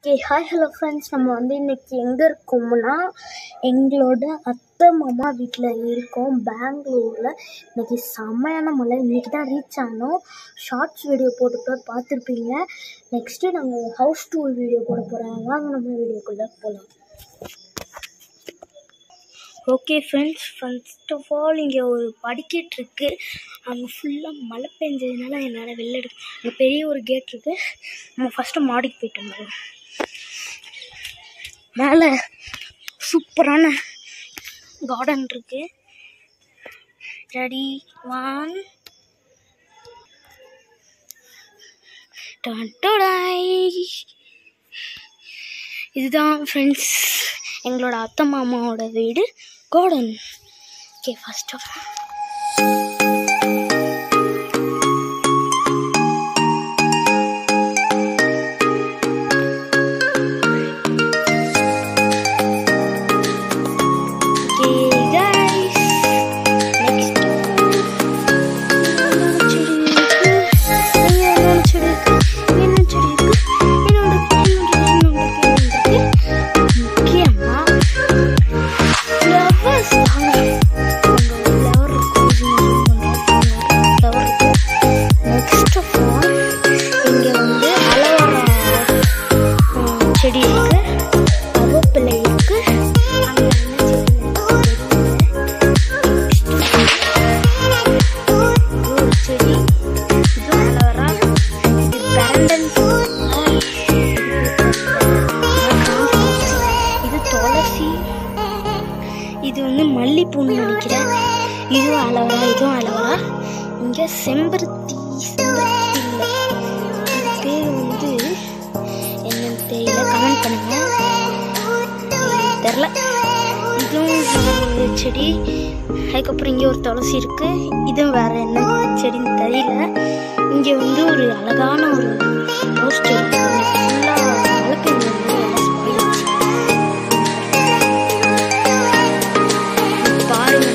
Okay hi hello friends நம்ம வந்து இன்னைக்கு எங்கே இருக்கோம்னா எங்களோட அத்தை மாமா வீட்டில் இருக்கோம் பெங்களூரில் இன்னைக்கு செம்மையான மழை இன்னைக்கு தான் ரீச் ஆனோம் ஷார்ட்ஸ் வீடியோ போட்டுட்டு பார்த்துருப்பீங்க நெக்ஸ்ட்டு நாங்கள் ஹவுஸ் டூர் வீடியோ போட போகிறோம் வாங்க நம்ம வீடியோக்குள்ளே போகலாம் okay friends first of all இங்கே ஒரு படிக்கட்டு இருக்குது அங்கே ஃபுல்லாக மழை பெஞ்சதுனால என்னால் வெளில எடுக்க அங்கே பெரிய ஒரு கேட் இருக்குது நம்ம ஃபஸ்ட்டு மாடிக்கு போயிட்டு வந்துடுவோம் மேலே சூப்பரான கார்டன் இருக்கு ரெடி ஒன் இதுதான் ஃப்ரெண்ட்ஸ் எங்களோட அத்தை மாமாவோட வீடு garden okay first of Okay, guys. Next. இன்னொரு செடி இருக்கு. இன்னொரு செடி இருக்கு. இன்னொரு செடி இருக்கு. இன்னொரு இருக்கு. இன்னொரு இருக்கு. இன்னொரு இருக்கு. முக்கியமா flowers தாங்க. அங்க flower இருக்கு. flower இருக்கு. Next of all, இங்க வந்து அலோவேரா ம், செடி இருக்கு கருவேப்பிலை இருக்கு அங்க என்ன செடி இருக்கு? ஒரு செடி இது அலோவேரா இது பெரண்டன் இது துளசி இது வந்து மல்லிப்பூன்னு நினைக்கிறேன் இதுவும் அலோவேரா இதுவும் அலோவேரா இங்கே செம்பருத்தி செம்பருத்தி இல்லை இது பேர் வந்து என்னன்னு தெரியல கமெண்ட் பண்ணுங்க தெரில இதுவும் ஒரு செடி அதுக்கப்புறம் இங்கே ஒரு துளசி இருக்கு இதுவும் வேற என்ன செடின்னு தெரியல இங்கே வந்து ஒரு அழகான ஒரு ரோஸ் செடி ஃபுல்லாக மழை பெஞ்சது பாருங்க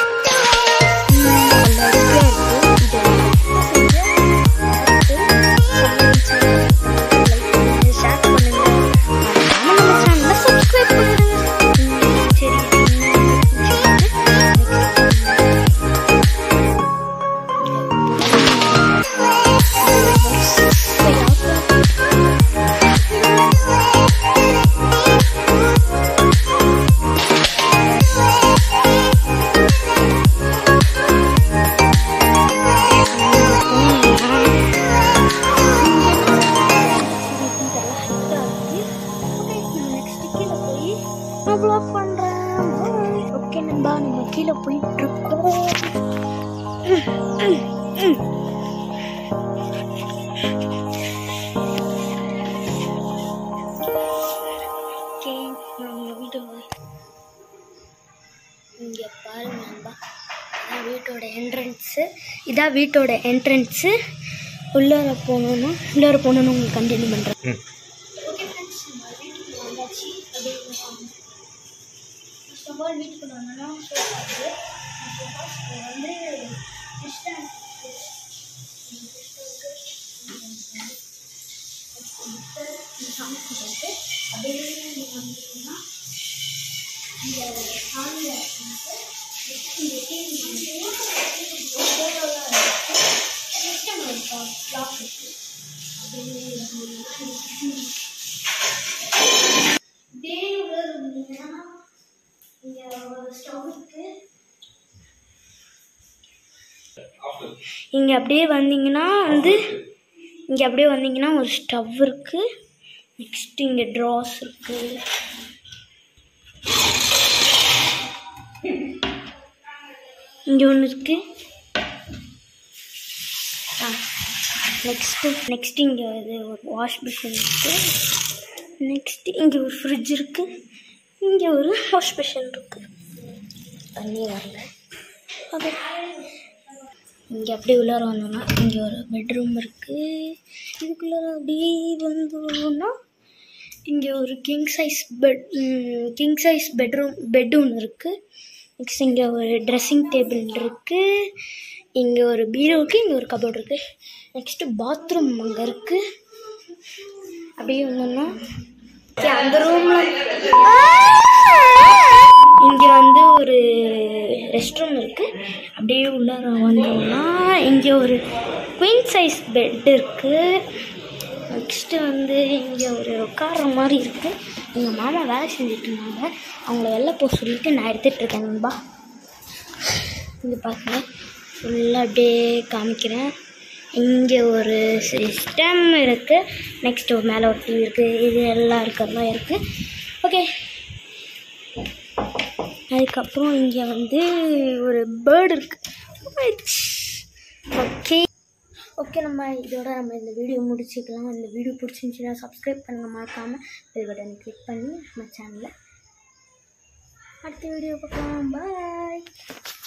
ஓகே நண்பா நம்ம கீழே போயிட்டு இருக்கோம் ஓகே நம்ம வீடு இங்கே பாருங்க நண்பா இதான் வீட்டோட என்ட்ரன்ஸு இதான் வீட்டோட என்ட்ரன்ஸு உள்ளார போகணுன்னா உள்ளார போகணுன்னு உங்களுக்கு கண்டினியூ பண்ணுறேன் ஓகே ஃப்ரெண்ட்ஸ் நம்ம வீட்டுக்கு வந்தாச்சு அப்படியே ஃபர்ஸ்ட் ஆஃப் ஆல் வீட்டுக்குள்ள வந்தோம்னா சோஃபா இருக்குது சோஃபா வந்து கிருஷ்ணன் சாமி கும்பிட்டு அப்படியே நீங்கள் வந்தீங்கன்னா இந்த சாமியில் வந்து இந்த டிவி சிஸ்டம் இருக்கா லாக் இருக்கு அப்படியே அப்படியே உள்ள இருந்தீங்கன்னா இங்கே ஒரு ஸ்டவ் இருக்கு இங்கே அப்படியே வந்தீங்கன்னா வந்து இங்கே அப்படியே வந்தீங்கன்னா ஒரு ஸ்டவ் இருக்கு நெக்ஸ்ட் இங்கே ட்ராஸ் இருக்கு இங்கே ஒன்று இருக்கு ஆ நெக்ஸ்ட்டு நெக்ஸ்ட் இங்கே இது ஒரு வாஷ் மிஷின் இருக்கு நெக்ஸ்ட் இங்கே ஒரு ஃப்ரிட்ஜ் இருக்கு இங்கே ஒரு வாஷ் மிஷின் இருக்கு தண்ணி வரல அது இங்கே அப்படியே உள்ளார வந்தோம்னா இங்கே ஒரு பெட்ரூம் இருக்குது இதுக்குள்ளார அப்படியே வந்தோம்னா இங்கே ஒரு king size bed king size bedroom bed ஒன்று இருக்குது நெக்ஸ்ட் இங்கே ஒரு ட்ரெஸ்ஸிங் டேபிள் இருக்குது இங்கே ஒரு பீரோ இருக்குது இங்கே ஒரு கபோர்ட் இருக்குது நெக்ஸ்ட்டு பாத்ரூம் அங்கே இருக்குது அப்படியே வந்தோம்னா Okay, அந்த ரூம்ல இங்க வந்து ஒரு ரெஸ்ட் ரூம் இருக்கு அப்படியே உள்ளார வந்தோம்னா இங்க ஒரு குயின் சைஸ் பெட் இருக்கு நெக்ஸ்ட் வந்து இங்க ஒரு உட்கார்ற மாதிரி இருக்கு எங்க மாமா வேலை செஞ்சுட்டு இருந்தாங்க அவங்கள வெளில போக சொல்லிட்டு நான் எடுத்துட்டு இருக்கேன் நண்பா இங்க பாருங்க ஃபுல்லாக அப்படியே காமிக்கிறேன் இங்கே ஒரு சிஸ்டம் இருக்குது நெக்ஸ்ட் ஒரு மேலே ஒரு டிவி இருக்குது இது எல்லாம் இருக்கிறதா இருக்குது ஓகே அதுக்கப்புறம் இங்கே வந்து ஒரு பேர்டு இருக்குது ஓகே ஓகே நம்ம இதோட நம்ம இந்த வீடியோ முடிச்சுக்கலாம் இந்த வீடியோ பிடிச்சிருந்துச்சின்னா சப்ஸ்கிரைப் பண்ணுங்க மறக்காமல் பெல் பட்டன் கிளிக் பண்ணி நம்ம சேனலை அடுத்த வீடியோ பார்க்கலாம் பாய்